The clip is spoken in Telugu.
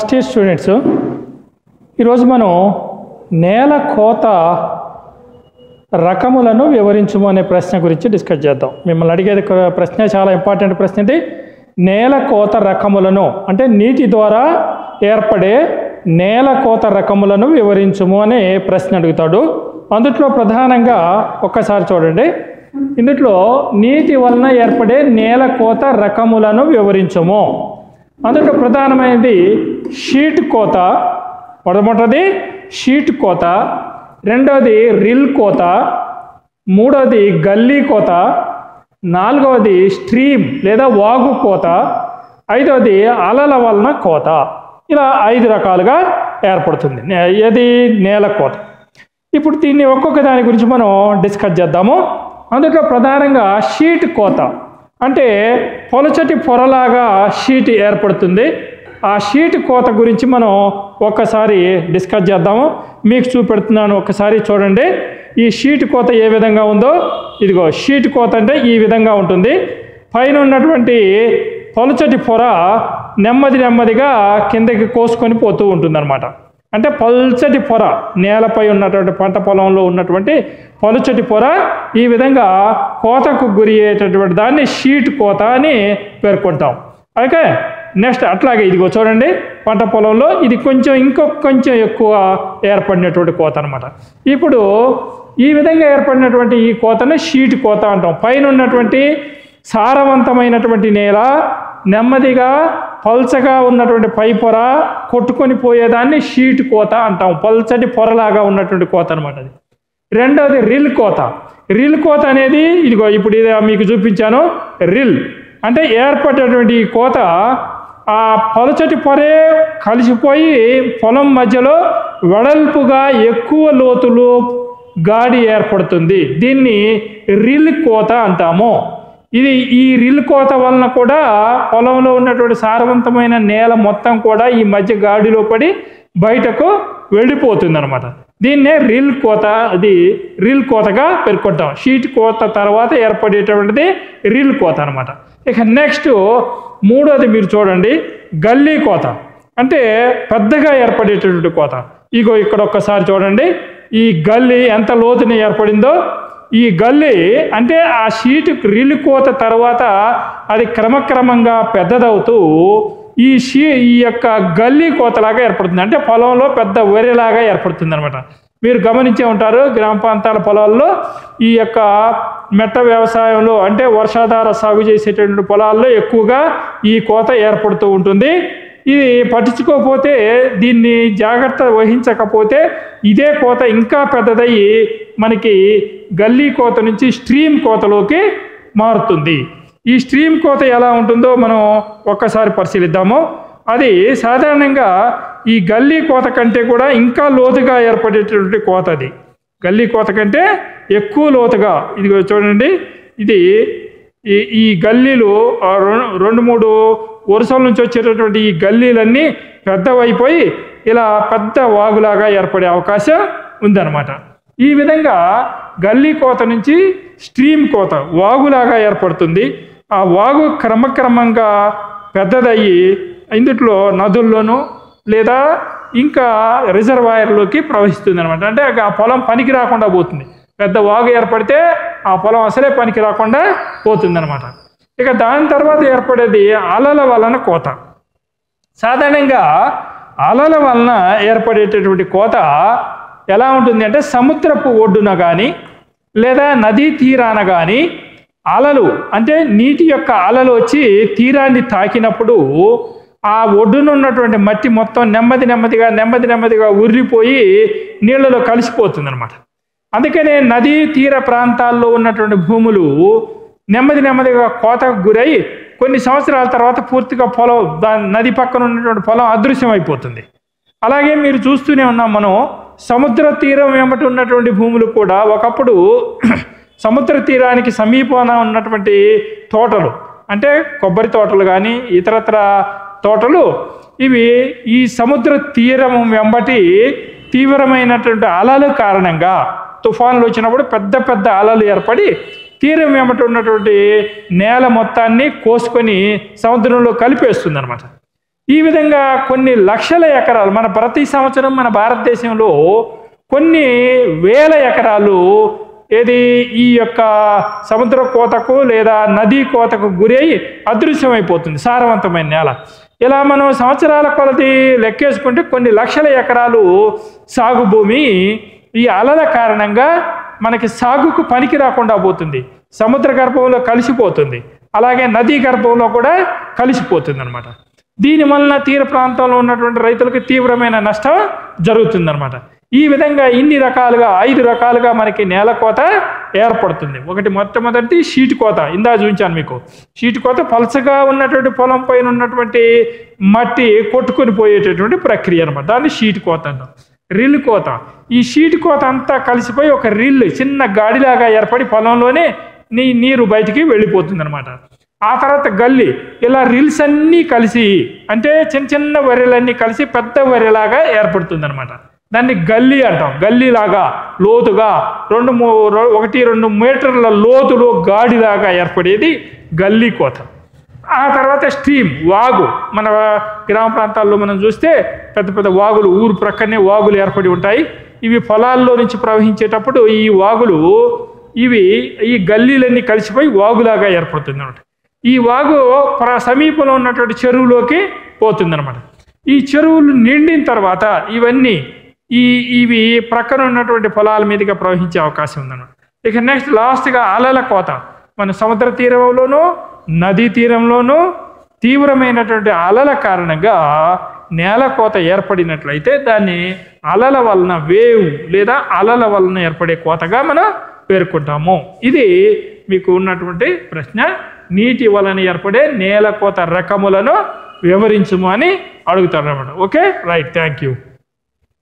ఫస్ట్ ఇయర్ స్టూడెంట్స్ ఈరోజు మనం నేల కోత రకములను వివరించుము అనే ప్రశ్న గురించి డిస్కస్ చేద్దాం మిమ్మల్ని అడిగేది ఒక ప్రశ్న చాలా ఇంపార్టెంట్ ప్రశ్న ఇది నేల కోత రకములను అంటే నీటి ద్వారా ఏర్పడే నేల కోత రకములను వివరించుము అనే ప్రశ్న అడుగుతాడు అందుట్లో ప్రధానంగా ఒక్కసారి చూడండి ఇందులో నీటి వలన ఏర్పడే నేల కోత రకములను వివరించము అందులో ప్రధానమైనది షీట్ కోత మొట్టమొదటిది షీట్ కోత రెండవది రిల్ కోత మూడవది గల్లీ కోత నాలుగవది స్ట్రీమ్ లేదా వాగు కోత ఐదవది అలల వలన కోత ఇలా ఐదు రకాలుగా ఏర్పడుతుంది నే- ఏది నేల కోత ఇప్పుడు దీన్ని ఒక్కొక్క దాని గురించి మనం డిస్కస్ చేద్దాము అందులో ప్రధానంగా షీట్ కోత అంటే పొలచటి పొరలాగా షీట్ ఏర్పడుతుంది ఆ షీట్ కోత గురించి మనం ఒక్కసారి డిస్కస్ చేద్దాము మీకు చూపెడుతున్నాను ఒకసారి చూడండి ఈ షీట్ కోత ఏ విధంగా ఉందో ఇదిగో షీట్ కోత అంటే ఈ విధంగా ఉంటుంది పైన ఉన్నటువంటి పొలచటి పొర నెమ్మది నెమ్మదిగా కిందకి కోసుకొని పోతూ ఉంటుందన్నమాట అంటే పల్చటి పొర నేలపై ఉన్నటువంటి పంట పొలంలో ఉన్నటువంటి పలుచటి పొర ఈ విధంగా కోతకు గురి అయ్యేటటువంటి దాన్ని షీట్ కోత అని పేర్కొంటాం ఓకే నెక్స్ట్ అట్లాగే ఇదిగో చూడండి పంట పొలంలో ఇది కొంచెం ఇంకొక కొంచెం ఎక్కువ ఏర్పడినటువంటి కోత అనమాట ఇప్పుడు ఈ విధంగా ఏర్పడినటువంటి ఈ కోతను షీట్ కోత అంటాం పైన ఉన్నటువంటి సారవంతమైనటువంటి నేల నెమ్మదిగా పల్చగా ఉన్నటువంటి పై పొర కొట్టుకొని పోయేదాన్ని షీట్ కోత అంటాం పల్చటి పొరలాగా ఉన్నటువంటి కోత అనమాట అది రెండవది రిల్ కోత రిల్ కోత అనేది ఇదిగో ఇప్పుడు ఇది మీకు చూపించాను రిల్ అంటే ఏర్పడేటువంటి ఈ కోత ఆ పలుచటి పొరే కలిసిపోయి పొలం మధ్యలో వెడల్పుగా ఎక్కువ లోతులు గాడి ఏర్పడుతుంది దీన్ని రిల్ కోత అంటాము ఇది ఈ రిల్ కోత వలన కూడా పొలంలో ఉన్నటువంటి సారవంతమైన నేల మొత్తం కూడా ఈ మధ్య గాడిలో పడి బయటకు వెళ్ళిపోతుంది అనమాట దీన్నే రిల్ కోత అది రిల్ కోతగా పేర్కొంటాం షీట్ కోత తర్వాత ఏర్పడేటువంటిది రిల్ కోత అనమాట ఇక నెక్స్ట్ మూడోది మీరు చూడండి గల్లీ కోత అంటే పెద్దగా ఏర్పడేటటువంటి కోత ఇగో ఇక్కడ ఒక్కసారి చూడండి ఈ గల్లీ ఎంత లోతున ఏర్పడిందో ఈ గల్లీ అంటే ఆ షీట్ రిల్ కోత తర్వాత అది క్రమక్రమంగా పెద్దదవుతూ ఈ షీ ఈ యొక్క గల్లీ కోతలాగా ఏర్పడుతుంది అంటే పొలంలో పెద్ద వరిలాగా ఏర్పడుతుంది అనమాట మీరు గమనించే ఉంటారు గ్రామ ప్రాంతాల పొలాల్లో ఈ యొక్క మెట్ట వ్యవసాయంలో అంటే వర్షాధార సాగు చేసేటటువంటి పొలాల్లో ఎక్కువగా ఈ కోత ఏర్పడుతూ ఉంటుంది ఇది పట్టించుకోకపోతే దీన్ని జాగ్రత్త వహించకపోతే ఇదే కోత ఇంకా పెద్దదయ్యి మనకి గల్లీ కోత నుంచి స్ట్రీమ్ కోతలోకి మారుతుంది ఈ స్ట్రీమ్ కోత ఎలా ఉంటుందో మనం ఒక్కసారి పరిశీలిద్దాము అది సాధారణంగా ఈ గల్లీ కోత కంటే కూడా ఇంకా లోతుగా ఏర్పడేటటువంటి కోత అది గల్లీ కోత కంటే ఎక్కువ లోతుగా ఇది చూడండి ఇది ఈ ఈ గల్లీలు ఆ రెం- రెండు మూడు వరుసల నుంచి వచ్చేటటువంటి ఈ గల్లీలన్నీ పెద్దవైపోయి ఇలా పెద్ద వాగులాగా ఏర్పడే అవకాశం ఉందన్నమాట ఈ విధంగా గల్లీ కోత నుంచి స్ట్రీమ్ కోత వాగులాగా ఏర్పడుతుంది ఆ వాగు క్రమక్రమంగా పెద్దదయ్యి ఇందుట్లో నదుల్లోనూ లేదా ఇంకా రిజర్వాయర్లోకి ప్రవహిస్తుంది అనమాట అంటే ఆ పొలం పనికి రాకుండా పోతుంది పెద్ద వాగు ఏర్పడితే ఆ పొలం అసలే పనికి రాకుండా పోతుంది అనమాట ఇక దాని తర్వాత ఏర్పడేది అలల వలన కోత సాధారణంగా అలల వలన ఏర్పడేటటువంటి కోత ఎలా ఉంటుంది అంటే సముద్రపు ఒడ్డున కానీ లేదా నదీ తీరాన కానీ అలలు అంటే నీటి యొక్క అలలు వచ్చి తీరాన్ని తాకినప్పుడు ఆ ఒడ్డున ఉన్నటువంటి మట్టి మొత్తం నెమ్మది నెమ్మదిగా నెమ్మది నెమ్మదిగా ఉర్రిపోయి నీళ్ళలో కలిసిపోతుంది అనమాట అందుకనే నదీ తీర ప్రాంతాల్లో ఉన్నటువంటి భూములు నెమ్మది నెమ్మదిగా కోతకు గురై కొన్ని సంవత్సరాల తర్వాత పూర్తిగా పొలం దా- నది పక్కన ఉన్నటువంటి పొలం అదృశ్యం అయిపోతుంది అలాగే మీరు చూస్తూనే ఉన్నాం మనం సముద్ర తీరం వెంబటి ఉన్నటువంటి భూములు కూడా ఒకప్పుడు సముద్ర తీరానికి సమీపాన ఉన్నటువంటి తోటలు అంటే కొబ్బరి తోటలు కానీ ఇతరత్ర తోటలు ఇవి ఈ సముద్ర తీరం వెంబటి తీవ్రమైనటువంటి అలల కారణంగా తుఫాన్లు వచ్చినప్పుడు పెద్ద పెద్ద అలలు ఏర్పడి తీరం వెంబటి ఉన్నటువంటి నేల మొత్తాన్ని కోసుకొని సముద్రంలో కలిపేస్తుంది అనమాట ఈ విధంగా కొన్ని లక్షల ఎకరాలు మన ప్రతి సంవత్సరం మన భారతదేశంలో కొన్ని వేల ఎకరాలు ఏది ఈ యొక్క సముద్ర కోతకు లేదా నదీ కోతకు గురై అదృశ్యమైపోతుంది సారవంతమైన నేల ఇలా మనం సంవత్సరాల కొలది లెక్కేసుకుంటే కొన్ని లక్షల ఎకరాలు సాగు భూమి ఈ అలల కారణంగా మనకి సాగుకు పనికి రాకుండా పోతుంది సముద్ర గర్భంలో కలిసిపోతుంది అలాగే నదీ గర్భంలో కూడా కలిసిపోతుంది అనమాట దీని వలన తీర ప్రాంతంలో ఉన్నటువంటి రైతులకు తీవ్రమైన నష్టం జరుగుతుందన్నమాట ఈ విధంగా ఇన్ని రకాలుగా ఐదు రకాలుగా మనకి నేల కోత ఏర్పడుతుంది ఒకటి మొట్టమొదటి షీట్ కోత ఇందా చూపించాను మీకు షీట్ కోత పలసగా ఉన్నటువంటి పొలం పైన ఉన్నటువంటి మట్టి కొట్టుకొని పోయేటటువంటి ప్రక్రియ అనమాట దాన్ని షీట్ కోత అంటాం రిల్ కోత ఈ షీట్ కోత అంతా కలిసిపోయి ఒక రిల్ చిన్న గాడిలాగా ఏర్పడి పొలంలోనే నీ నీరు బయటికి వెళ్ళిపోతుంది అనమాట ఆ తర్వాత గల్లి ఇలా రిల్స్ అన్నీ కలిసి అంటే చిన్న చిన్న వరిలన్నీ కలిసి పెద్ద వరిలాగా ఏర్పడుతుంది అనమాట దాన్ని గల్లీ అంటాం గల్లీలాగా లోతుగా రెండు మూ రో- ఒకటి రెండు మీటర్ల లోతులో గాడిలాగా ఏర్పడేది గల్లీ కోత ఆ తర్వాత స్ట్రీమ్ వాగు మన గ్రామ ప్రాంతాల్లో మనం చూస్తే పెద్ద పెద్ద వాగులు ఊరు ప్రక్కనే వాగులు ఏర్పడి ఉంటాయి ఇవి పొలాల్లో నుంచి ప్రవహించేటప్పుడు ఈ వాగులు ఇవి ఈ గల్లీలన్నీ కలిసిపోయి వాగులాగా ఏర్పడుతుంది అనమాట ఈ వాగు ప్ర సమీపంలో ఉన్నటువంటి చెరువులోకి పోతుందన్నమాట ఈ చెరువులు నిండిన తర్వాత ఇవన్నీ ఈ ఇవి ప్రక్కన ఉన్నటువంటి పొలాల మీదుగా ప్రవహించే అవకాశం ఉందన్నమాట ఇక నెక్స్ట్ లాస్ట్గా అలల కోత మన సముద్ర తీరంలోనూ నదీ తీరంలోనూ తీవ్రమైనటువంటి అలల కారణంగా నేల కోత ఏర్పడినట్లయితే దాన్ని అలల వలన వేవ్ లేదా అలల వలన ఏర్పడే కోతగా మనం పేర్కొంటాము ఇది మీకు ఉన్నటువంటి ప్రశ్న నీటి వలన ఏర్పడే నేల కోత రకములను వివరించుము అని అడుగుతారు అనమాట ఓకే రైట్ థ్యాంక్ యూ